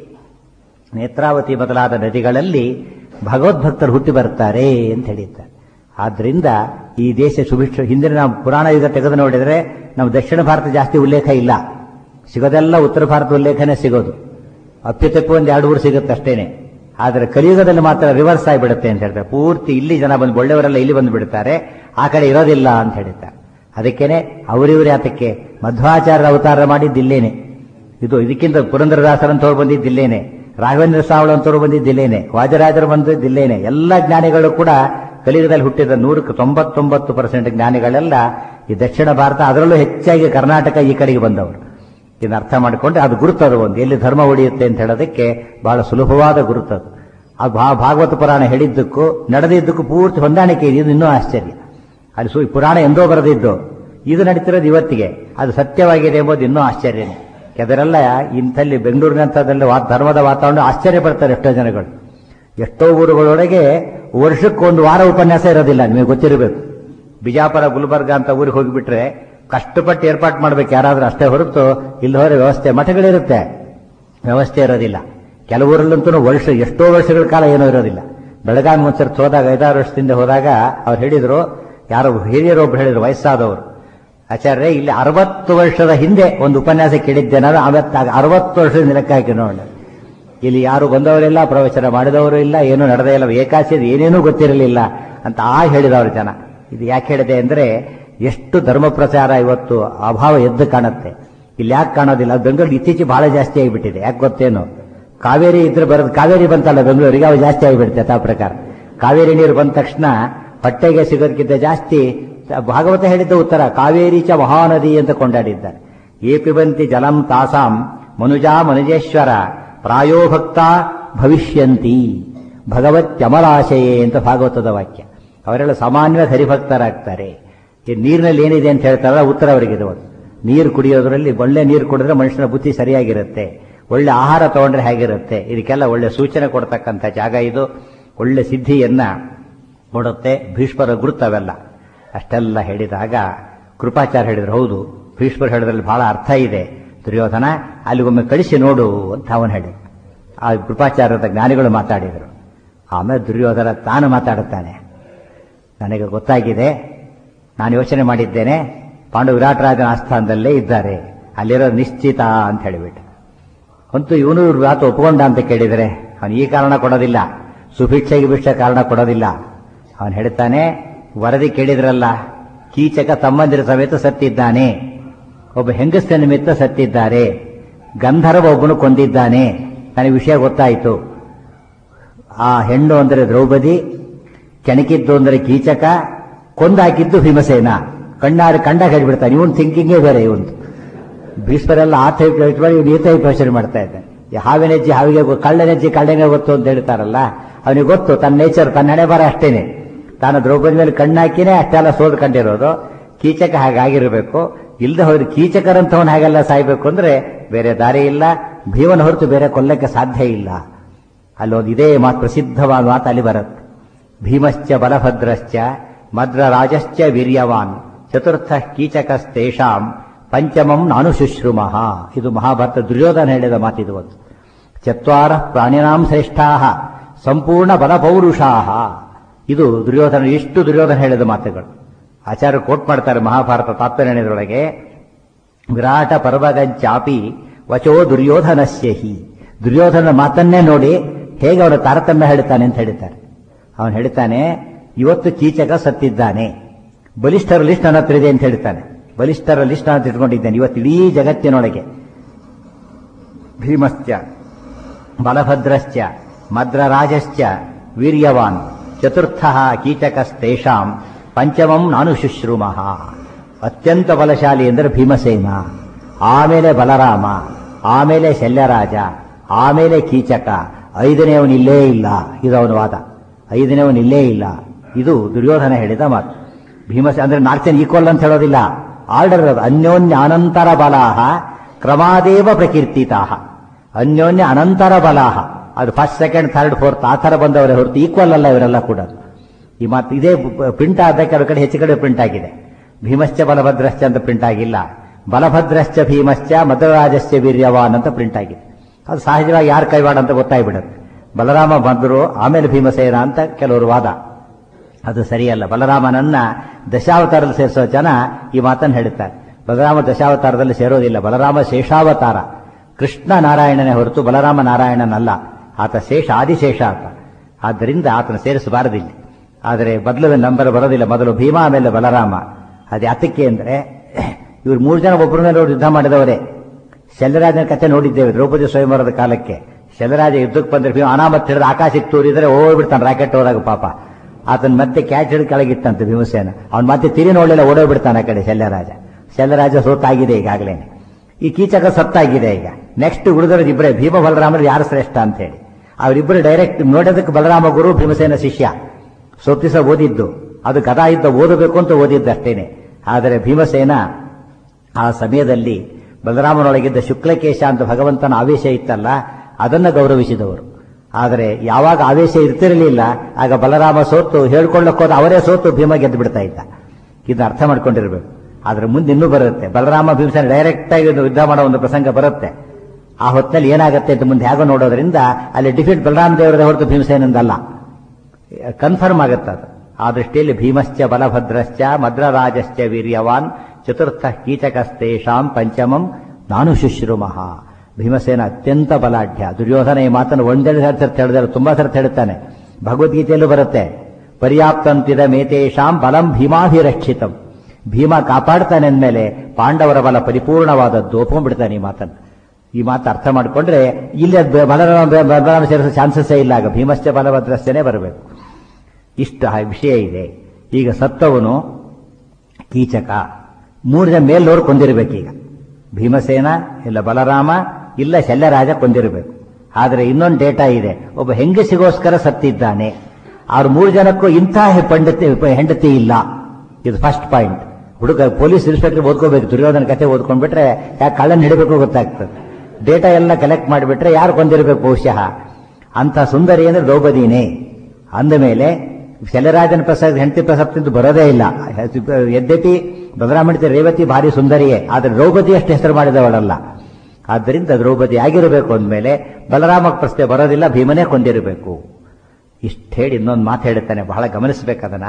ನೇತ್ರಾವತಿ ಮೊದಲಾದ ನದಿಗಳಲ್ಲಿ ಭಗವದ್ಭಕ್ತರು ಹುಟ್ಟಿ ಬರ್ತಾರೆ ಅಂತ ಹೇಳಿದ್ದಾರೆ ಆದ್ರಿಂದ ಈ ದೇಶ ಸುಭಿಕ್ಷ ಹಿಂದಿನ ನಾವು ಪುರಾಣ ಯುಗ ತೆಗೆದು ನೋಡಿದರೆ ನಾವು ದಕ್ಷಿಣ ಭಾರತ ಜಾಸ್ತಿ ಉಲ್ಲೇಖ ಇಲ್ಲ ಸಿಗೋದೆಲ್ಲ ಉತ್ತರ ಭಾರತ ಉಲ್ಲೇಖನೇ ಸಿಗೋದು ಅಪ್ಪಿತಪ್ಪು ಒಂದು ಎರಡು ಊರು ಸಿಗುತ್ತೆ ಅಷ್ಟೇನೆ ಆದರೆ ಕಲಿಯುಗದಲ್ಲಿ ಮಾತ್ರ ರಿವರ್ಸ್ ಆಗಿಬಿಡುತ್ತೆ ಅಂತ ಹೇಳ್ತಾರೆ ಪೂರ್ತಿ ಇಲ್ಲಿ ಜನ ಬಂದು ಒಳ್ಳೆಯವರೆಲ್ಲ ಇಲ್ಲಿ ಬಂದು ಬಿಡ್ತಾರೆ ಆ ಕಡೆ ಇರೋದಿಲ್ಲ ಅಂತ ಹೇಳ್ತಾರೆ ಅದಕ್ಕೇನೆ ಅವರಿವರು ಯಾತಕ್ಕೆ ಮಧ್ವಾಚಾರ್ಯರ ಅವತಾರ ಮಾಡಿದ್ದಿಲ್ಲೇನೆ ಇದು ಇದಕ್ಕಿಂತ ಪುರಂದರದಾಸರಂತವ್ರು ಬಂದಿದ್ದಿಲ್ಲೇನೆ ರಾಘವೇಂದ್ರ ಸ್ವಾಮಿಗಳು ಅಂತವ್ರು ಬಂದಿದ್ದಿಲ್ಲೇನೆ ವಾಜರಾಜರು ಬಂದಿದ್ದಿಲ್ಲೇನೆ ಎಲ್ಲ ಜ್ಞಾನಿಗಳು ಕೂಡ ಕಲಿಯುಗದಲ್ಲಿ ಹುಟ್ಟಿದ ನೂರಕ್ಕೆ ತೊಂಬತ್ತೊಂಬತ್ತು ಪರ್ಸೆಂಟ್ ಜ್ಞಾನಿಗಳೆಲ್ಲ ಈ ದಕ್ಷಿಣ ಭಾರತ ಅದರಲ್ಲೂ ಹೆಚ್ಚಾಗಿ ಕರ್ನಾಟಕ ಈ ಕಡೆಗೆ ಬಂದವರು ಇದನ್ನ ಅರ್ಥ ಮಾಡಿಕೊಂಡ್ರೆ ಅದು ಗುರುತದು ಒಂದು ಎಲ್ಲಿ ಧರ್ಮ ಉಳಿಯುತ್ತೆ ಅಂತ ಹೇಳೋದಕ್ಕೆ ಬಹಳ ಸುಲಭವಾದ ಗುರುತದು ಆ ಭಾ- ಭಾಗವತ ಪುರಾಣ ಹೇಳಿದ್ದಕ್ಕೂ ನಡೆದಿದ್ದಕ್ಕೂ ಪೂರ್ತಿ ಹೊಂದಾಣಿಕೆ ಇದೆ ಇದು ಇನ್ನೂ ಆಶ್ಚರ್ಯ ಅಲ್ಲಿ ಸು ಪುರಾಣ ಎಂದೋ ಬರೆದಿದ್ದು ಇದು ನಡೀತಿರೋದು ಇವತ್ತಿಗೆ ಅದು ಸತ್ಯವಾಗಿದೆ ಎಂಬುದು ಇನ್ನೂ ಆಶ್ಚರ್ಯನೇ ಅದರೆಲ್ಲ ಇಂಥಲ್ಲಿ ಬೆಂಗಳೂರಿನಂಥದ್ದಲ್ಲಿ ವಾ- ಧರ್ಮದ ವಾತಾವರಣ ಆಶ್ಚರ್ಯ ಪಡ್ತಾರೆ ಎಷ್ಟೋ ಜನಗಳು ಎಷ್ಟೋ ಊರುಗಳೊಳಗೆ ವರ್ಷಕ್ಕೊಂದು ವಾರ ಉಪನ್ಯಾಸ ಇರೋದಿಲ್ಲ ನಿಮಗೆ ಗೊತ್ತಿರಬೇಕು ಬಿಜಾಪುರ ಗುಲ್ಬರ್ಗ ಅಂತ ಊರಿಗೆ ಹೋಗಿಬಿಟ್ರೆ ಕಷ್ಟಪಟ್ಟು ಏರ್ಪಾಟ್ ಮಾಡ್ಬೇಕು ಯಾರಾದ್ರೂ ಅಷ್ಟೇ ಹೊರತು ಇಲ್ಲಿ ಹೋದ್ರೆ ವ್ಯವಸ್ಥೆ ಮಠಗಳಿರುತ್ತೆ ವ್ಯವಸ್ಥೆ ಇರೋದಿಲ್ಲ ಕೆಲವೂರಲ್ಲಂತೂ ವರ್ಷ ಎಷ್ಟೋ ವರ್ಷಗಳ ಕಾಲ ಏನೂ ಇರೋದಿಲ್ಲ ಬೆಳಗಾವಿ ಒಂದ್ಸರ್ತಿ ಹೋದಾಗ ಐದಾರು ವರ್ಷದಿಂದ ಹೋದಾಗ ಅವ್ರು ಹೇಳಿದ್ರು ಯಾರೋ ಹಿರಿಯರೊಬ್ರು ಹೇಳಿದ್ರು ವಯಸ್ಸಾದವರು ಆಚಾರ್ಯ ಇಲ್ಲಿ ಅರವತ್ತು ವರ್ಷದ ಹಿಂದೆ ಒಂದು ಉಪನ್ಯಾಸ ಕೇಳಿದ್ದೇನಾದ್ರು ಅವತ್ತಾಗ ಅರವತ್ತು ವರ್ಷದ ಲೆಕ್ಕ ಹಾಕಿ ನೋಡಿ ಇಲ್ಲಿ ಯಾರು ಬಂದವರಿಲ್ಲ ಪ್ರವಚನ ಮಾಡಿದವರು ಇಲ್ಲ ಏನೂ ನಡೆದೇ ಇಲ್ಲ ಏಕಾಶಿ ಏನೇನೂ ಗೊತ್ತಿರಲಿಲ್ಲ ಅಂತ ಆ ಹೇಳಿದವರು ಜನ ಇದು ಯಾಕೆ ಹೇಳಿದೆ ಅಂದ್ರೆ ಎಷ್ಟು ಧರ್ಮ ಪ್ರಚಾರ ಇವತ್ತು ಅಭಾವ ಎದ್ದು ಕಾಣುತ್ತೆ ಇಲ್ಲಿ ಯಾಕೆ ಕಾಣೋದಿಲ್ಲ ಬೆಂಗಳೂರು ಇತ್ತೀಚೆಗೆ ಬಹಳ ಜಾಸ್ತಿ ಆಗಿಬಿಟ್ಟಿದೆ ಯಾಕೆ ಗೊತ್ತೇನು ಕಾವೇರಿ ಇದ್ರೆ ಬರೋದು ಕಾವೇರಿ ಬಂತಲ್ಲ ಬೆಂಗಳೂರಿಗೆ ಅವು ಜಾಸ್ತಿ ಆಗಿಬಿಡುತ್ತೆ ತಾ ಪ್ರಕಾರ ಕಾವೇರಿ ನೀರು ಬಂದ ತಕ್ಷಣ ಹೊಟ್ಟೆಗೆ ಸಿಗೋದಕ್ಕಿಂತ ಜಾಸ್ತಿ ಭಾಗವತ ಹೇಳಿದ್ದ ಉತ್ತರ ಕಾವೇರಿ ಚ ಮಹಾನದಿ ಅಂತ ಕೊಂಡಾಡಿದ್ದಾರೆ ಏ ಪಿಬಂತಿ ಜಲಂ ತಾಸಾಂ ಮನುಜಾ ಮನುಜೇಶ್ವರ ಪ್ರಾಯೋ ಭಕ್ತ ಭವಿಷ್ಯಂತಿ ಭಗವತ್ಯಮಲಾಶಯೇ ಅಂತ ಭಾಗವತದ ವಾಕ್ಯ ಅವರೆಲ್ಲ ಸಾಮಾನ್ಯ ಹರಿಭಕ್ತರಾಗ್ತಾರೆ ಈ ನೀರಿನಲ್ಲಿ ಏನಿದೆ ಅಂತ ಹೇಳ್ತಾರಲ್ಲ ಉತ್ತರ ಅವರಿಗಿದೆ ಒಂದು ನೀರು ಕುಡಿಯೋದ್ರಲ್ಲಿ ಒಳ್ಳೆ ನೀರು ಕುಡಿದ್ರೆ ಮನುಷ್ಯನ ಬುದ್ಧಿ ಸರಿಯಾಗಿರುತ್ತೆ ಒಳ್ಳೆ ಆಹಾರ ತಗೊಂಡ್ರೆ ಹೇಗಿರುತ್ತೆ ಇದಕ್ಕೆಲ್ಲ ಒಳ್ಳೆ ಸೂಚನೆ ಕೊಡ್ತಕ್ಕಂಥ ಜಾಗ ಇದು ಒಳ್ಳೆ ಸಿದ್ಧಿಯನ್ನ ಕೊಡುತ್ತೆ ಭೀಷ್ಮರ ಗುರುತವೆಲ್ಲ ಅಷ್ಟೆಲ್ಲ ಹೇಳಿದಾಗ ಕೃಪಾಚಾರ್ಯ ಹೇಳಿದ್ರು ಹೌದು ಭೀಷ್ಮರು ಹೇಳಿದ್ರಲ್ಲಿ ಬಹಳ ಅರ್ಥ ಇದೆ ದುರ್ಯೋಧನ ಅಲ್ಲಿಗೊಮ್ಮೆ ಕಳಿಸಿ ನೋಡು ಅಂತ ಅವನು ಹೇಳಿ ಆ ಕೃಪಾಚಾರ್ಯದ ಜ್ಞಾನಿಗಳು ಮಾತಾಡಿದರು ಆಮೇಲೆ ದುರ್ಯೋಧನ ತಾನು ಮಾತಾಡುತ್ತಾನೆ ನನಗೆ ಗೊತ್ತಾಗಿದೆ ನಾನು ಯೋಚನೆ ಮಾಡಿದ್ದೇನೆ ಪಾಂಡು ವಿರಾಟರಾಜನ ಆಸ್ಥಾನದಲ್ಲೇ ಇದ್ದಾರೆ ಅಲ್ಲಿರೋ ನಿಶ್ಚಿತ ಅಂತ ಹೇಳಿಬಿಟ್ಟು ಅಂತೂ ಇವನು ಇವ್ರ ಮಾತು ಒಪ್ಕೊಂಡ ಅಂತ ಕೇಳಿದರೆ ಅವನು ಈ ಕಾರಣ ಕೊಡೋದಿಲ್ಲ ಸುಭಿಕ್ಷೆಗೆ ಬಿಷ್ಟ ಕಾರಣ ಕೊಡೋದಿಲ್ಲ ಅವನು ಹೇಳ್ತಾನೆ ವರದಿ ಕೇಳಿದ್ರಲ್ಲ ಕೀಚಕ ತಮ್ಮಂದಿರ ಸಮೇತ ಸತ್ತಿದ್ದಾನೆ ಒಬ್ಬ ಹೆಂಗಸ್ತ ನಿಮಿತ್ತ ಸತ್ತಿದ್ದಾರೆ ಗಂಧರ್ವ ಒಬ್ಬನು ಕೊಂದಿದ್ದಾನೆ ನನಗೆ ವಿಷಯ ಗೊತ್ತಾಯಿತು ಆ ಹೆಣ್ಣು ಅಂದರೆ ದ್ರೌಪದಿ ಕೆಣಕಿದ್ದು ಅಂದರೆ ಕೀಚಕ ಕೊಂದಾಕಿದ್ದು ಭೀಮಸೇನ ಕಣ್ಣಾರೆ ಕಂಡ ಹೇಳಿಬಿಡ್ತಾನೆ ಇವನ್ ಥಿಂಕಿಂಗೇ ಬೇರೆ ಇವನ್ ಭೀಷ್ಮರೆಲ್ಲ ಆ ಟೈಪ್ ಮಾಡಿ ಇವನು ಈ ಟೈಪ್ ಯೋಚನೆ ಮಾಡ್ತಾ ಇದ್ದಾನೆ ಈ ಹಾವಿನ ಹೆಜ್ಜೆ ಹಾವಿಗೆ ಗೊ- ಕಳ್ಳನ ಹೆಜ್ಜೆ ಕಳ್ಳನಿಗೆ ಗೊತ್ತು ಅಂತ ಹೇಳ್ತಾರಲ್ಲ ಅವನಿಗೆ ಗೊತ್ತು ತನ್ನ ನೇಚರ್ ತನ್ನ ಹಣೆ ಬರ ಅಷ್ಟೇನೆ ತಾನು ದ್ರೌಪದಿ ಮೇಲೆ ಕಣ್ಣಾಕಿನೇ ಅಷ್ಟೆಲ್ಲ ಸೋದು ಕಂಡಿರೋದು ಕೀಚಕ ಹಾಗಾಗಿರ್ಬೇಕು ಇಲ್ಲದೆ ಹೋದ್ರೆ ಕೀಚಕರಂತವನು ಹಾಗೆಲ್ಲ ಸಾಯ್ಬೇಕು ಅಂದ್ರೆ ಬೇರೆ ದಾರಿ ಇಲ್ಲ ಭೀಮನ ಹೊರತು ಬೇರೆ ಕೊಲ್ಲಕ್ಕೆ ಸಾಧ್ಯ ಇಲ್ಲ ಅಲ್ಲೊಂದು ಇದೇ ಮಾತು ಪ್ರಸಿದ್ಧವಾದ ಮಾತು ಅಲ್ಲಿ ಬರುತ್ತೆ ಭೀಮಶ್ಚ ಬಲಭದ್ರಶ್ಚ ಮದ್ರರಾಜಶ್ಚ ವೀರ್ಯವಾನ್ ಚತುರ್ಥ ಕೀಚಕಸ್ತೇಷಾಂ ಪಂಚಮಂ ನಾನು ಶುಶ್ರೂಮಃ ಇದು ಮಹಾಭಾರತ ದುರ್ಯೋಧನ ಹೇಳಿದ ಮಾತಿದು ಒಂದು ಚತ್ವಾರ ಪ್ರಾಣಿನಾಂ ಶ್ರೇಷ್ಠಾ ಸಂಪೂರ್ಣ ಬಲಪೌರುಷಾ ಇದು ದುರ್ಯೋಧನ ಇಷ್ಟು ದುರ್ಯೋಧನ ಹೇಳಿದ ಮಾತುಗಳು ಆಚಾರ್ಯ ಕೋಟ್ ಮಾಡ್ತಾರೆ ಮಹಾಭಾರತ ತಾತ್ಪರ್ಯದೊಳಗೆ ವಿರಾಟ ಪರ್ವಗಂಚಾಪಿ ವಚೋ ದುರ್ಯೋಧನಸ್ಯ ಹಿ ದುರ್ಯೋಧನ ಮಾತನ್ನೇ ನೋಡಿ ಹೇಗೆ ಅವನ ತಾರತಮ್ಯ ಹೇಳ್ತಾನೆ ಅಂತ ಹೇಳ್ತಾರೆ ಅವನು ಹೇಳ್ತಾನೆ ಇವತ್ತು ಕೀಚಕ ಸತ್ತಿದ್ದಾನೆ ಬಲಿಷ್ಠರ ಲಿಸ್ಟ್ ನನ್ನ ಹತ್ರ ಇದೆ ಅಂತ ಹೇಳ್ತಾನೆ ಬಲಿಷ್ಠರ ಲಿಸ್ಟ್ ನಾನು ಇಟ್ಕೊಂಡಿದ್ದೇನೆ ಇವತ್ತು ಇಡೀ ಜಗತ್ತಿನೊಳಗೆ ಭೀಮಶ್ಚ ಬಲಭದ್ರಶ್ಚ ಮದ್ರರಾಜಶ್ಚ ವೀರ್ಯವಾನ್ ಚತುರ್ಥ ಕೀಚಕಸ್ತೇಷಾಂ ಪಂಚಮಂ ನಾನು ಶುಶ್ರೂಮಃ ಅತ್ಯಂತ ಬಲಶಾಲಿ ಎಂದರೆ ಭೀಮಸೇನ ಆಮೇಲೆ ಬಲರಾಮ ಆಮೇಲೆ ಶಲ್ಯರಾಜ ಆಮೇಲೆ ಕೀಚಕ ಐದನೇವನು ಇಲ್ಲೇ ಇಲ್ಲ ಇದು ಅವನ ವಾದ ಐದನೇವನು ಇಲ್ಲೇ ಇಲ್ಲ ಇದು ದುರ್ಯೋಧನ ಹೇಳಿದ ಮಾತು ಭೀಮಸೇ ಅಂದ್ರೆ ನಾಲ್ಕು ಜನ ಈಕ್ವಲ್ ಅಂತ ಹೇಳೋದಿಲ್ಲ ಆರ್ಡರ್ ಅದು ಅನ್ಯೋನ್ಯ ಅನಂತರ ಬಲಾಹ ಕ್ರಮಾದೇವ ಪ್ರಕೀರ್ತಿತಾಹ ಅನ್ಯೋನ್ಯ ಅನಂತರ ಬಲಾಹ ಅದು ಫಸ್ಟ್ ಸೆಕೆಂಡ್ ಥರ್ಡ್ ಫೋರ್ತ್ ಆ ಥರ ಬಂದವರೇ ಹೊರತು ಈಕ್ವಲ್ ಅಲ್ಲ ಇವರೆಲ್ಲ ಕೂಡ ಈ ಮಾತು ಇದೇ ಪ್ರಿಂಟ್ ಆದ ಕೆಲವು ಕಡೆ ಹೆಚ್ಚು ಕಡೆ ಪ್ರಿಂಟ್ ಆಗಿದೆ ಭೀಮಶ್ಚ ಬಲಭದ್ರಶ್ಚ ಅಂತ ಪ್ರಿಂಟ್ ಆಗಿಲ್ಲ ಬಲಭದ್ರಶ್ಚ ಭೀಮಶ್ಚ ಮಧುರಾಜಶ್ಚ ವೀರ್ಯವಾನ್ ಅಂತ ಪ್ರಿಂಟ್ ಆಗಿದೆ ಅದು ಸಹಜವಾಗಿ ಯಾರು ಕೈವಾಡ ಅಂತ ಗೊತ್ತಾಗ್ಬಿಡುತ್ತೆ ಬಲರಾಮ ಬಂದರು ಆಮೇಲೆ ಭೀಮಸೇನ ಅಂತ ಕೆಲವರು ವಾದ ಅದು ಸರಿಯಲ್ಲ ಬಲರಾಮನನ್ನ ದಶಾವತಾರದಲ್ಲಿ ಸೇರಿಸೋ ಜನ ಈ ಮಾತನ್ನು ಹೇಳುತ್ತಾರೆ ಬಲರಾಮ ದಶಾವತಾರದಲ್ಲಿ ಸೇರೋದಿಲ್ಲ ಬಲರಾಮ ಶೇಷಾವತಾರ ಕೃಷ್ಣ ನಾರಾಯಣನೇ ಹೊರತು ಬಲರಾಮ ನಾರಾಯಣನಲ್ಲ ಆತ ಶೇಷ ಆದಿಶೇಷ ಆತ ಆದ್ದರಿಂದ ಆತನ ಸೇರಿಸಬಾರದಿಲ್ಲ ಆದರೆ ಬದಲು ನಂಬರ್ ಬರೋದಿಲ್ಲ ಮೊದಲು ಭೀಮ ಆಮೇಲೆ ಬಲರಾಮ ಅದು ಯಾತಕ್ಕೆ ಅಂದ್ರೆ ಇವ್ರು ಮೂರು ಜನ ಒಬ್ಬರ ಮೇಲೆ ಒಬ್ರು ಯುದ್ಧ ಮಾಡಿದವರೇ ಶಲ್ಯರಾಜನ ಕಥೆ ನೋಡಿದ್ದೇವೆ ದ್ರೌಪದಿ ಸ್ವಯಂವರದ ಕಾಲಕ್ಕೆ ಶಲ್ಯರಾಜ ಯುದ್ಧಕ್ಕೆ ಬಂದ್ರೆ ಭೀಮ ಅನಾಮತ್ ಹಿಡಿದು ಆಕಾಶಕ್ಕೆ ತೂರಿದ್ರೆ ಓಡ್ಬಿಡ್ತಾನೆ ರಾಕೆಟ್ ಹೋದಾಗ ಪಾಪ ಆತನ ಮತ್ತೆ ಕ್ಯಾಚ್ ಹಿಡಿದು ಕೆಳಗಿತ್ತಂತೆ ಭೀಮಸೇನ ಅವ್ನು ಮತ್ತೆ ತಿರಿ ನೋಡಲಿಲ್ಲ ಓಡೋಗ್ಬಿಡ್ತಾನೆ ಆ ಕಡೆ ಶಲ್ಯರಾಜ ಶಲ್ಯರಾಜ ಸೋತಾಗಿದೆ ಈಗಾಗಲೇ ಈ ಕೀಚಕ ಸತ್ತಾಗಿದೆ ಈಗ ನೆಕ್ಸ್ಟ್ ಉಳಿದವರು ಇಬ್ಬರೇ ಭೀಮ ಬಲರಾಮರು ಯಾರು ಶ್ರೇಷ್ಠ ಅಂತ ಹೇಳಿ ಅವರಿಬ್ಬರು ಡೈರೆಕ್ಟ್ ನೋಡೋದಕ್ಕೆ ಬಲರಾಮ ಗುರು ಭೀಮಸೇನ ಶಿಷ್ಯ ಸೊತ್ತಿಸ ಓದಿದ್ದು ಅದು ಗದಾ ಇದ್ದ ಓದಬೇಕು ಅಂತ ಓದಿದ್ದಷ್ಟೇನೆ ಆದರೆ ಭೀಮಸೇನ ಆ ಸಮಯದಲ್ಲಿ ಬಲರಾಮನೊಳಗಿದ್ದ ಶುಕ್ಲಕೇಶ ಅಂತ ಭಗವಂತನ ಆವೇಶ ಇತ್ತಲ್ಲ ಅದನ್ನು ಗೌರವಿಸಿದವರು ಆದರೆ ಯಾವಾಗ ಆವೇಶ ಇರ್ತಿರಲಿಲ್ಲ ಆಗ ಬಲರಾಮ ಸೋತು ಹೇಳ್ಕೊಳ್ಳೋಕೋದ ಅವರೇ ಸೋತು ಭೀಮ ಗೆದ್ದು ಬಿಡ್ತಾ ಇದ್ದ ಇದನ್ನ ಅರ್ಥ ಮಾಡ್ಕೊಂಡಿರ್ಬೇಕು ಆದ್ರೆ ಮುಂದೆ ಇನ್ನೂ ಬರುತ್ತೆ ಬಲರಾಮ ಭೀಮಸೇನ ಡೈರೆಕ್ಟ್ ಆಗಿ ಯುದ್ಧ ಮಾಡೋ ಒಂದು ಪ್ರಸಂಗ ಬರುತ್ತೆ ಆ ಹೊತ್ತಿನಲ್ಲಿ ಏನಾಗುತ್ತೆ ಅಂತ ಮುಂದೆ ಹೇಗೋ ನೋಡೋದ್ರಿಂದ ಅಲ್ಲಿ ಡಿಫೀಟ್ ಬಲರಾಮ ದೇವರದ ಹೊರತು ಭೀಮಸೇನಂದಲ್ಲ ಕನ್ಫರ್ಮ್ ಆಗುತ್ತೆ ಅದು ಆ ದೃಷ್ಟಿಯಲ್ಲಿ ಭೀಮಶ್ಚ ಬಲಭದ್ರಶ್ಚ ಮದ್ರರಾಜಶ್ಚ ವೀರ್ಯವಾನ್ ಚತುರ್ಥ ಕೀಚಕಸ್ತೇಷಾಂ ಪಂಚಮಂ ನಾನು ಶುಶ್ರೂಮಃ ಭೀಮಸೇನ ಅತ್ಯಂತ ಬಲಾಢ್ಯ ದುರ್ಯೋಧನ ಈ ಮಾತನ್ನು ಒಂದೆರಡು ಸರ್ತಿ ಹೇಳಿದ್ರೆ ತುಂಬಾ ಸರ್ತಿ ಹೇಳುತ್ತಾನೆ ಭಗವದ್ಗೀತೆಯಲ್ಲೂ ಬರುತ್ತೆ ಪರ್ಯಾಪ್ತಂತಿದ ಮೇತೇಶಾಂ ಬಲಂ ಭೀಮಾಭಿರಕ್ಷಿತಂ ಭೀಮ ಕಾಪಾಡ್ತಾನೆ ಅಂದಮೇಲೆ ಪಾಂಡವರ ಬಲ ಪರಿಪೂರ್ಣವಾದದ್ದು ಒಪ್ಕೊಂಡ್ಬಿಡ್ತಾನೆ ಈ ಮಾತನ್ನು ಈ ಮಾತು ಅರ್ಥ ಮಾಡಿಕೊಂಡ್ರೆ ಇಲ್ಲಿ ಅದ್ ಬಲರಾಮ ಬಲರಾಮ ಸೇರಿಸೋ ಚಾನ್ಸಸ್ಸೇ ಇಲ್ಲ ಆಗ ಭೀಮಶ್ಚ ಬಲಭದ್ರಸ್ಥನೇ ಬರಬೇಕು ಇಷ್ಟು ಆ ವಿಷಯ ಇದೆ ಈಗ ಸತ್ತವನು ಕೀಚಕ ಮೂರು ಜನ ಮೇಲ್ನೋರು ಕೊಂದಿರಬೇಕೀಗ ಭೀಮಸೇನ ಇಲ್ಲ ಬಲರಾಮ ಇಲ್ಲ ಶಲ್ಯರಾಜ ಕೊಂದಿರಬೇಕು ಆದರೆ ಇನ್ನೊಂದು ಡೇಟಾ ಇದೆ ಒಬ್ಬ ಹೆಂಗಸಿಗೋಸ್ಕರ ಸತ್ತಿದ್ದಾನೆ ಅವ್ರ ಮೂರು ಜನಕ್ಕೂ ಇಂತಹ ಪಂಡಿತಿ ಹೆಂಡತಿ ಇಲ್ಲ ಇದು ಫಸ್ಟ್ ಪಾಯಿಂಟ್ ಹುಡುಗ ಪೊಲೀಸ್ ಇನ್ಸ್ಪೆಕ್ಟರ್ ಓದ್ಕೋಬೇಕು ದುರ್ಯೋಧನ ಕತೆ ಓದ್ಕೊಂಡ್ಬಿಟ್ರೆ ಯಾಕೆ ಕಳ್ಳನ್ ಹಿಡಬೇಕು ಗೊತ್ತಾಗ್ತದೆ ಡೇಟಾ ಎಲ್ಲ ಕಲೆಕ್ಟ್ ಮಾಡಿಬಿಟ್ರೆ ಯಾರು ಕೊಂದಿರಬೇಕು ಬಹುಶಃ ಅಂತ ಸುಂದರಿ ಅಂದ್ರೆ ದ್ರೌಪದಿನೇ ಅಂದ ಮೇಲೆ ಶಲ್ಯರಾಜನ ಪ್ರಸಾದ್ ಹೆಂಡತಿ ಪ್ರಸಕ್ತಿದ್ದು ಬರೋದೇ ಇಲ್ಲ ಯದ್ಯಪಿ ಬಲರಾಮಣಿತ ರೇವತಿ ಭಾರಿ ಸುಂದರಿಯೇ ಆದರೆ ದ್ರೌಪದಿ ಅಷ್ಟು ಹೆಸರು ಮಾಡಿದವಳಲ್ಲ ಆದ್ದರಿಂದ ದ್ರೌಪದಿ ಆಗಿರಬೇಕು ಅಂದಮೇಲೆ ಬಲರಾಮಕ್ಕೆ ಪ್ರಶ್ನೆ ಬರೋದಿಲ್ಲ ಭೀಮನೇ ಕೊಂದಿರಬೇಕು ಇಷ್ಟು ಹೇಳಿ ಇನ್ನೊಂದು ಮಾತು ಹೇಳುತ್ತಾನೆ ಬಹಳ ಗಮನಿಸಬೇಕದನ್ನ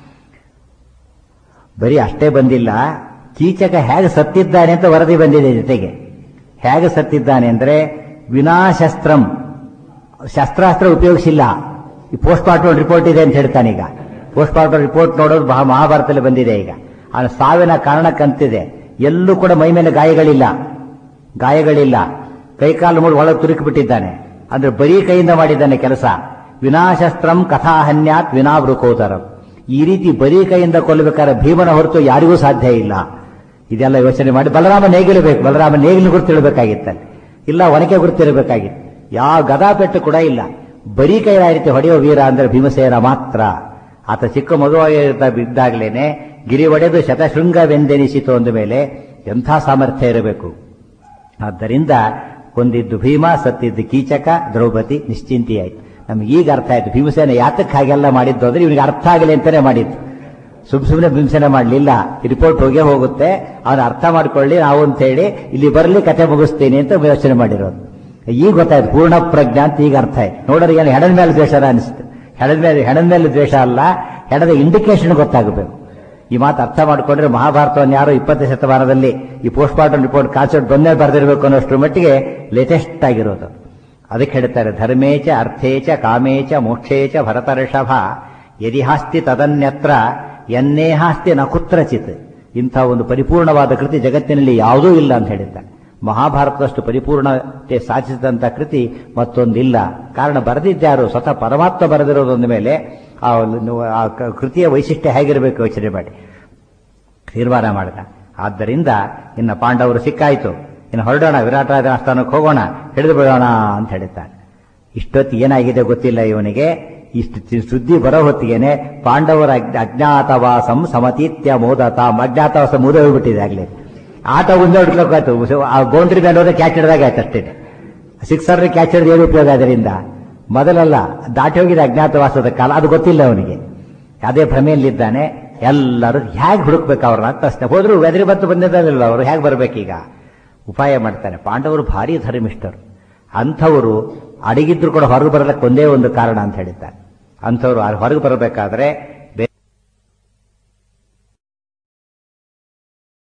ಬರೀ ಅಷ್ಟೇ ಬಂದಿಲ್ಲ ಕೀಚಕ ಹೇಗೆ ಸತ್ತಿದ್ದಾನೆ ಅಂತ ವರದಿ ಬಂದಿದೆ ಜೊತೆಗೆ ಹೇಗೆ ಸತ್ತಿದ್ದಾನೆ ಅಂದ್ರೆ ವಿನಾಶಸ್ತ್ರಂ ಶಸ್ತ್ರಾಸ್ತ್ರ ಉಪಯೋಗಿಸಿಲ್ಲ ಈ ಪೋಸ್ಟ್ ಮಾರ್ಟಮ್ ರಿಪೋರ್ಟ್ ಇದೆ ಅಂತ ಹೇಳ್ತಾನೆ ಈಗ ಪೋಸ್ಟ್ ಮಾರ್ಟಮ್ ರಿಪೋರ್ಟ್ ನೋಡೋದು ಬಹಳ ಮಹಾಭಾರತದಲ್ಲಿ ಬಂದಿದೆ ಈಗ ಆ ಸಾವಿನ ಕಾರಣಕ್ಕಂತಿದೆ ಎಲ್ಲೂ ಕೂಡ ಮೈ ಮೇಲೆ ಗಾಯಗಳಿಲ್ಲ ಗಾಯಗಳಿಲ್ಲ ಕೈಕಾಲು ಮೂರು ಒಳಗೆ ತುರುಕಿ ಬಿಟ್ಟಿದ್ದಾನೆ ಅಂದ್ರೆ ಬರೀ ಕೈಯಿಂದ ಮಾಡಿದ್ದಾನೆ ಕೆಲಸ ವಿನಾಶಸ್ತ್ರಂ ಕಥಾಹನ್ಯಾತ್ ವಿನಾವೃಕೋದರಂ ಈ ರೀತಿ ಬರೀ ಕೈಯಿಂದ ಕೊಲ್ಲಬೇಕಾದ್ರೆ ಭೀಮನ ಹೊರತು ಯಾರಿಗೂ ಸಾಧ್ಯ ಇಲ್ಲ ಇದೆಲ್ಲ ಯೋಚನೆ ಮಾಡಿ ಬಲರಾಮ ನೇಗಿಲಬೇಕು ಬಲರಾಮ ನೇಗಿಲು ಗುರುತಿಡಬೇಕಾಗಿತ್ತಲ್ಲಿ ಇಲ್ಲ ಒನಕೆ ಗುರುತಿರಬೇಕಾಗಿತ್ತು ಯಾವ ಗದಾಪೆಟ್ಟು ಕೂಡ ಇಲ್ಲ ಬರೀ ಕೈ ಆ ರೀತಿ ಹೊಡೆಯೋ ವೀರ ಅಂದ್ರೆ ಭೀಮಸೇನ ಮಾತ್ರ ಆತ ಚಿಕ್ಕ ಮಗುವಾಗಿ ಇದ್ದಾಗಲೇನೆ ಗಿರಿ ಒಡೆದು ಶತಶೃಂಗವೆಂದೆನಿಸಿತು ಅಂದ ಮೇಲೆ ಎಂಥ ಸಾಮರ್ಥ್ಯ ಇರಬೇಕು ಆದ್ದರಿಂದ ಕೊಂದಿದ್ದು ಭೀಮ ಸತ್ತಿದ್ದು ಕೀಚಕ ದ್ರೌಪದಿ ನಿಶ್ಚಿಂತೆಯಾಯ್ತು ನಮ್ಗೆ ಈಗ ಅರ್ಥ ಆಯ್ತು ಭೀಮಸೇನ ಯಾತಕ್ಕೆ ಹಾಗೆಲ್ಲ ಮಾಡಿದ್ದು ಅಂದ್ರೆ ಇವನಿಗೆ ಅರ್ಥ ಆಗಲಿ ಅಂತಾನೆ ಮಾಡಿದ್ದು ಸುಮ್ ಸುಮ್ಮನೆ ಭೀಮಸೇನ ಮಾಡಲಿಲ್ಲ ರಿಪೋರ್ಟ್ ಹೋಗೇ ಹೋಗುತ್ತೆ ಅವನು ಅರ್ಥ ಮಾಡ್ಕೊಳ್ಳಿ ನಾವು ಅಂತ ಹೇಳಿ ಇಲ್ಲಿ ಬರಲಿ ಕತೆ ಮುಗಿಸ್ತೀನಿ ಅಂತ ಯೋಚನೆ ಮಾಡಿರೋದು ಈಗ ಗೊತ್ತಾಯ್ತು ಪೂರ್ಣ ಪ್ರಜ್ಞಾ ಅಂತ ಈಗ ಅರ್ಥ ಆಯ್ತು ನೋಡೋರಿಗೆ ಏನು ಹೆಣದ ಮೇಲೆ ದ್ವೇಷ ಅನಿಸ್ತು ಹೆಣದ ಮೇಲೆ ಹೆಣದ ಮೇಲೆ ದ್ವೇಷ ಅಲ್ಲ ಹೆಣದ ಇಂಡಿಕೇಶನ್ ಗೊತ್ತಾಗಬೇಕು ಈ ಮಾತು ಅರ್ಥ ಮಾಡಿಕೊಂಡ್ರೆ ಮಹಾಭಾರತವನ್ನು ಯಾರೋ ಇಪ್ಪತ್ತನೇ ಶತಮಾನದಲ್ಲಿ ಈ ಪೋಸ್ಟ್ ಮಾರ್ಟಮ್ ರಿಪೋರ್ಟ್ ಕಾನ್ಸೆಪ್ಟ್ ಬಂದೇ ಬರೆದಿರಬೇಕು ಅನ್ನೋಷ್ಟ್ರ ಮಟ್ಟಿಗೆ ಲೇಟೆಸ್ಟ್ ಆಗಿರೋದು ಅದಕ್ಕೆ ಹೇಳ್ತಾರೆ ಧರ್ಮೇಚ ಅರ್ಥೇಚ ಕಾಮೇಚ ಮೋಕ್ಷೇಚ ಭರತರ್ಷಭ ಯದಿಹಾಸ್ತಿ ತದನ್ಯತ್ರ ಎನ್ನೇಹಾಸ್ತಿ ನ ಕುತ್ರಚಿತ್ ಇಂಥ ಒಂದು ಪರಿಪೂರ್ಣವಾದ ಕೃತಿ ಜಗತ್ತಿನಲ್ಲಿ ಯಾವುದೂ ಇಲ್ಲ ಅಂತ ಹೇಳಿದ್ದಾರೆ ಮಹಾಭಾರತದಷ್ಟು ಪರಿಪೂರ್ಣತೆ ಸಾಧಿಸಿದಂಥ ಕೃತಿ ಮತ್ತೊಂದಿಲ್ಲ ಕಾರಣ ಬರೆದಿದ್ದಾರು ಸ್ವತಃ ಪರಮಾತ್ಮ ಬರೆದಿರೋದೊಂದ ಮೇಲೆ ಆ ಆ ಕೃತಿಯ ವೈಶಿಷ್ಟ್ಯ ಹೇಗಿರಬೇಕು ಯೋಚನೆ ಮಾಡಿ ತೀರ್ಮಾನ ಮಾಡಿದ ಆದ್ದರಿಂದ ಇನ್ನು ಪಾಂಡವರು ಸಿಕ್ಕಾಯಿತು ಇನ್ನು ಹೊರಡೋಣ ವಿರಾಟರಾಜನ ಆಸ್ಥಾನಕ್ಕೆ ಹೋಗೋಣ ಹಿಡಿದು ಬಿಡೋಣ ಅಂತ ಹೇಳಿದ್ದಾನೆ ಇಷ್ಟೊತ್ತು ಏನಾಗಿದೆ ಗೊತ್ತಿಲ್ಲ ಇವನಿಗೆ ಇಷ್ಟು ಸುದ್ದಿ ಬರೋ ಹೊತ್ತಿಗೆನೆ ಪಾಂಡವರ ಅಜ್ಞಾತವಾಸಂ ಸಮತೀತ್ಯ ಮೋದತಾಂ ಅಜ್ಞಾತವಾಸ ಮುದ ಹೋಗ್ಬಿಟ್ಟಿದೆ ಆಗ್ಲೇ ಆಟ ಮುಂದೆ ಹೊಡ್ಕೊಳ್ಕಾಯ್ತು ಆ ಬೌಂಡ್ರಿ ಮೇಲೆ ಹೋದ್ರೆ ಕ್ಯಾಚ್ ಹಿಡಿದಾಗ ಆಯ್ತು ಅಷ್ಟೇ ಸಿಕ್ಸರ್ ಕ್ಯಾಚ್ ಹಿಡಿದು ಏನು ಉಪಯೋಗ ಅದರಿಂದ ಮೊದಲಲ್ಲ ದಾಟಿ ಹೋಗಿದೆ ಅಜ್ಞಾತವಾಸದ ಕಾಲ ಅದು ಗೊತ್ತಿಲ್ಲ ಅವನಿಗೆ ಅದೇ ಭ್ರಮೆಯಲ್ಲಿದ್ದಾನೆ ಎಲ್ಲರೂ ಹೇಗೆ ಹುಡುಕ್ಬೇಕು ಅವ್ರನ್ನ ತಕ್ಷಣ ಹೋದ್ರು ಎದುರು ಬತ್ತು ಬಂದಿದ್ದಾರಲ್ಲ ಅವರು ಹೇಗೆ ಬರ್ಬೇಕೀಗ ಉಪಾಯ ಮಾಡ್ತಾನೆ ಪಾಂಡವರು ಭಾರಿ ಧರ್ಮಿಷ್ಠರು ಅಂಥವರು ಅಡಗಿದ್ರು ಕೂಡ ಹೊರಗೆ ಬರಲಿಕ್ಕೆ ಒಂದೇ ಒಂದು ಕಾರಣ ಅಂತ ಹೇಳಿದ್ದಾರೆ ಅಂಥವ್ರು ಹೊರಗೆ ಬರಬೇಕಾದ್ರೆ